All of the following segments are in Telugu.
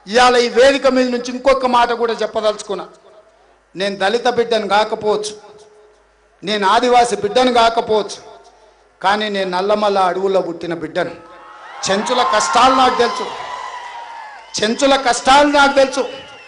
ఇవాళ ఈ వేదిక మీద నుంచి ఇంకొక మాట కూడా చెప్పదలుచుకున్నా నేను దళిత బిడ్డను కాకపోవచ్చు నేను ఆదివాసి బిడ్డను కాకపోవచ్చు కానీ నేను నల్లమల్ల అడవుల్లో పుట్టిన బిడ్డను చెంచుల కష్టాలు నాకు తెలుసు చెంచుల కష్టాలు నాకు తెలుసు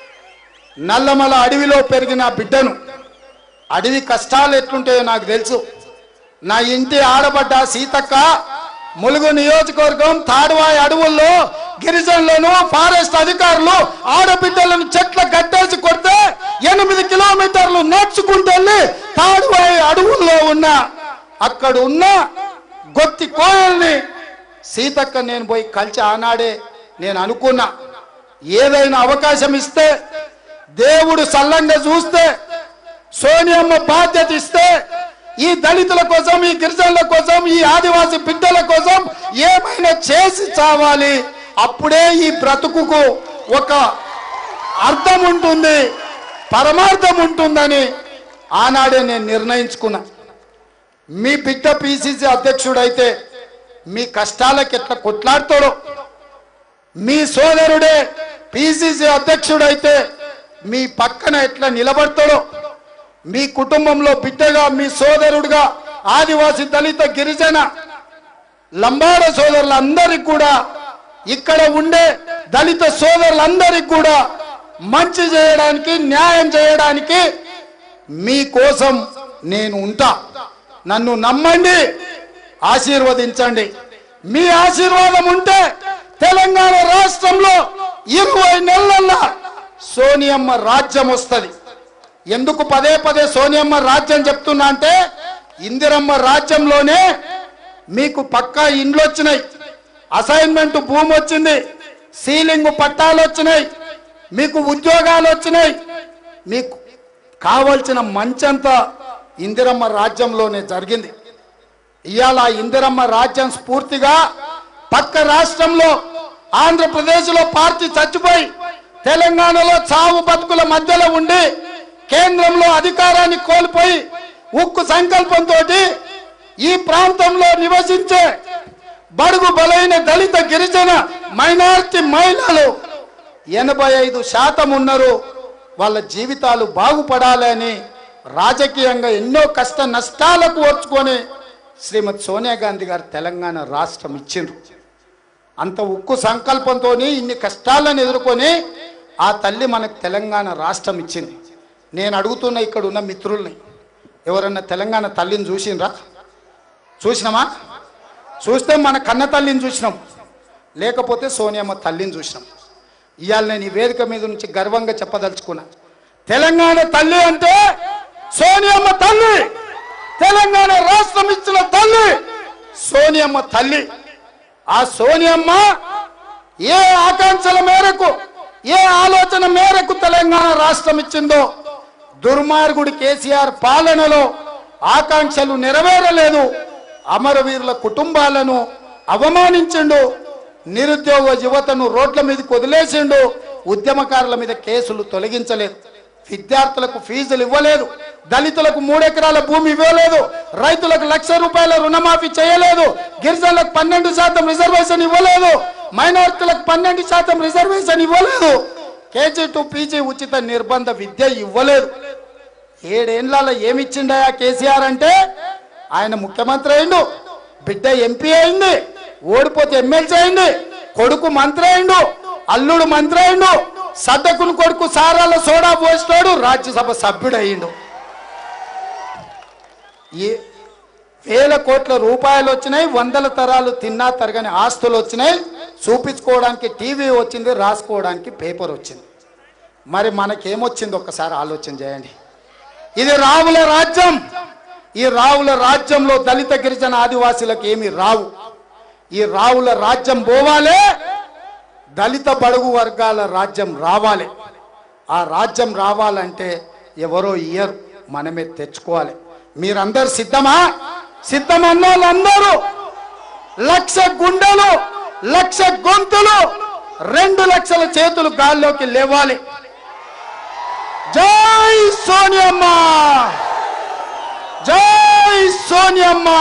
నల్లమల అడవిలో పెరిగిన బిడ్డను అడవి కష్టాలు ఎట్లుంటాయో నాకు తెలుసు నా ఇంటి ఆడబడ్డ సీతక్క ములుగు నియోజకవర్గం తాడువాయి అడవుల్లో గిరిజనులను ఫారెస్ట్ అధికారులు ఆడబిడ్డలను చెట్ల గట్టేసి కొడితే ఎనిమిది కిలోమీటర్లు నేర్చుకుంటూ వెళ్ళి తాడువాయి అడవుల్లో ఉన్న అక్కడ ఉన్న గొత్తి కోయల్ని సీతక్క నేను పోయి కలిసి ఆనాడే నేను అనుకున్నా ఏదైనా అవకాశం ఇస్తే దేవుడు సల్లంగా చూస్తే సోనియమ్మ బాధ్యత ఇస్తే ఈ దళితుల కోసం ఈ గిరిజనుల కోసం ఈ ఆదివాసి బిడ్డల కోసం ఏమైనా చేసి చావాలి అప్పుడే ఈ బ్రతుకుకు ఒక అర్థం ఉంటుంది పరమార్థం ఉంటుందని ఆనాడే నేను నిర్ణయించుకున్నా మీ బిడ్డ పిసిసి అధ్యక్షుడైతే మీ కష్టాలకు ఎట్లా కొట్లాడతాడో మీ సోదరుడే పిసిసి అధ్యక్షుడైతే మీ పక్కన ఎట్లా నిలబడతాడో మీ కుటుంబంలో బిడ్డగా మీ సోదరుడుగా ఆదివాసి దళిత గిరిజన లంబాడ సోదరులందరికీ కూడా ఇక్కడ ఉండే దళిత సోదరులందరికీ కూడా మంచి చేయడానికి న్యాయం చేయడానికి మీకోసం నేను ఉంటా నన్ను నమ్మండి ఆశీర్వదించండి మీ ఆశీర్వాదం ఉంటే తెలంగాణ రాష్ట్రంలో ఇరవై నెలల్లో సోనియమ్మ రాజ్యం వస్తుంది ఎందుకు పదే పదే సోనియమ్మ రాజ్యం చెప్తున్నా అంటే ఇందిరమ్మ రాజ్యంలోనే మీకు పక్కా ఇండ్లు వచ్చినాయి అసైన్మెంట్ భూమి వచ్చింది సీలింగ్ పట్టాలు వచ్చినాయి మీకు ఉద్యోగాలు వచ్చినాయి మీకు కావలసిన మంచంతా ఇందిరమ్మ రాజ్యంలోనే జరిగింది ఇవాళ ఆ ఇందిరమ్మ రాజ్యం స్ఫూర్తిగా పక్క రాష్ట్రంలో ఆంధ్రప్రదేశ్లో పార్టీ చచ్చిపోయి తెలంగాణలో చావు బతుకుల మధ్యలో ఉండి కేంద్రంలో అధికారాన్ని కోల్పోయి ఉక్కు సంకల్పంతో ఈ ప్రాంతంలో నివసించే బడుగు బలైన దళిత గిరిజన మైనారిటీ మహిళలు ఎనభై ఐదు శాతం ఉన్నారు వాళ్ళ జీవితాలు బాగుపడాలని రాజకీయంగా ఎన్నో కష్ట నష్టాలకు ఓర్చుకొని శ్రీమతి సోనియా గాంధీ గారు తెలంగాణ రాష్ట్రం ఇచ్చిండ్రు అంత ఉక్కు సంకల్పంతో ఇన్ని కష్టాలను ఎదుర్కొని ఆ తల్లి మనకు తెలంగాణ రాష్ట్రం ఇచ్చింది నేను అడుగుతున్న ఇక్కడ ఉన్న మిత్రుల్ని ఎవరన్నా తెలంగాణ తల్లిని చూసిండ్రా చూసినామా చూస్తే మన కన్న తల్లిని చూసినాం లేకపోతే సోనియమ్మ తల్లిని చూసినాం ఇవాళ నేను ఈ వేదిక మీద నుంచి గర్వంగా చెప్పదలుచుకున్నా తెలంగాణ తల్లి అంటే సోనియమ్మ తల్లి తెలంగాణ రాష్ట్రం ఇచ్చిన తల్లి సోనియమ్మ తల్లి ఆ సోనియమ్మ ఏ ఆకాంక్షల మేరకు ఏ ఆలోచన మేరకు తెలంగాణ రాష్ట్రం ఇచ్చిందో దుర్మార్గుడి కేసీఆర్ పాలనలో ఆకాంక్షలు నెరవేరలేదు అమరవీరుల కుటుంబాలను అవమానించిండు నిరుద్యోగ యువతను రోడ్ల మీదకి వదిలేసిండు ఉద్యమకారుల మీద కేసులు తొలగించలేదు విద్యార్థులకు ఫీజులు ఇవ్వలేదు దళితులకు మూడెకరాల భూమి ఇవ్వలేదు రైతులకు లక్ష రూపాయల రుణమాఫీ చేయలేదు గిరిజనులకు పన్నెండు శాతం రిజర్వేషన్ ఇవ్వలేదు మైనారిటీలకు పన్నెండు శాతం రిజర్వేషన్ ఇవ్వలేదు కేజీ టు పీజీ ఉచిత నిర్బంధ విద్య ఇవ్వలేదు ఏడేండ్లలో ఏమిచ్చిండయా కేసీఆర్ అంటే ఆయన ముఖ్యమంత్రి అయిండు బిడ్డ ఎంపీ అయింది ఓడిపోతే ఎమ్మెల్సీ అయింది కొడుకు మంత్రి అయిండు అల్లుడు మంత్రి అయిండు సద్దకుని కొడుకు సారాల సోడా పోసినాడు రాజ్యసభ సభ్యుడు అయిండు ఏ వేల కోట్ల రూపాయలు వచ్చినాయి వందల తరాలు తిన్నా తరగని ఆస్తులు వచ్చినాయి చూపించుకోవడానికి టీవీ వచ్చింది రాసుకోవడానికి పేపర్ వచ్చింది మరి మనకేమొచ్చింది ఒక్కసారి ఆలోచన చేయండి ఇది రావుల రాజ్యం ఈ రావుల రాజ్యంలో దళిత గిరిజన ఆదివాసీలకు ఏమి రావు ఈ రావుల రాజ్యం పోవాలే దళిత బడుగు వర్గాల రాజ్యం రావాలి ఆ రాజ్యం రావాలంటే ఎవరో ఇయ్యరు మనమే తెచ్చుకోవాలి మీరందరు సిద్ధమా సిద్ధమన్న వాళ్ళందరూ లక్ష గుండెలు లక్ష గొంతులు రెండు లక్షల చేతులు గాల్లోకి లేవాలి జై సోనియమ్మ జై సోనియమ్మ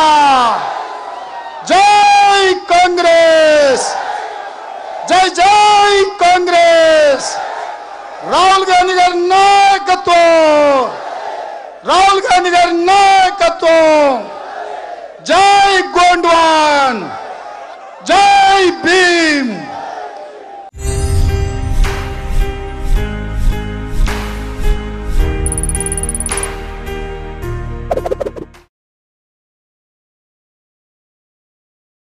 జై కాంగ్రెస్ జై జై కాంగ్రెస్ కాంగ్రెస్ రాహుల్ గాంధీ గారి నాయకత్వం రాహుల్ గాంధీ గారి నాయకత్వం